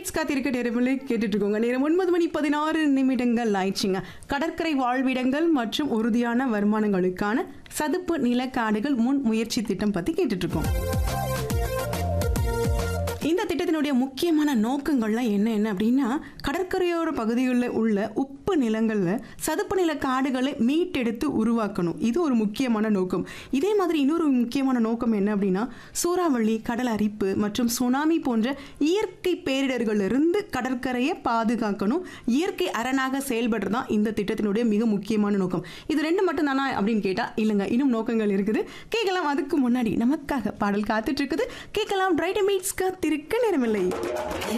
meets காத்திருக்க நேரமில்லை கேட்டுட்டு இருக்கோங்க நேரம் ஒன்பது மணி பதினாறு நிமிடங்கள் ஆயிடுச்சுங்க கடற்கரை வாழ்விடங்கள் மற்றும் உறுதியான வருமானங்களுக்கான சதுப்பு நிலக்காடுகள் முன் முயற்சி திட்டம் பத்தி கேட்டுட்டு இருக்கோம் இந்த திட்டத்தினுடைய முக்கியமான நோக்கங்கள்லாம் என்ன என்ன அப்படின்னா கடற்கரையோர பகுதிகளில் உள்ள உப்பு நிலங்களில் சதுப்பு நில காடுகளை மீட்டெடுத்து உருவாக்கணும் இது ஒரு முக்கியமான நோக்கம் இதே மாதிரி இன்னொரு முக்கியமான நோக்கம் என்ன அப்படின்னா சூறாவளி கடல் அரிப்பு மற்றும் சுனாமி போன்ற இயற்கை பேரிடர்களிலிருந்து கடற்கரையை பாதுகாக்கணும் இயற்கை அரணாக செயல்படுறது தான் இந்த திட்டத்தினுடைய மிக முக்கியமான நோக்கம் இது ரெண்டு மட்டும் தானா அப்படின்னு கேட்டால் இல்லைங்க இன்னும் நோக்கங்கள் இருக்குது கேட்கலாம் அதுக்கு முன்னாடி நமக்காக பாடல் காத்துட்டு இருக்குது கேட்கலாம் பிரைட் மீட்ஸ் காத்திருக்க நேரமில்லை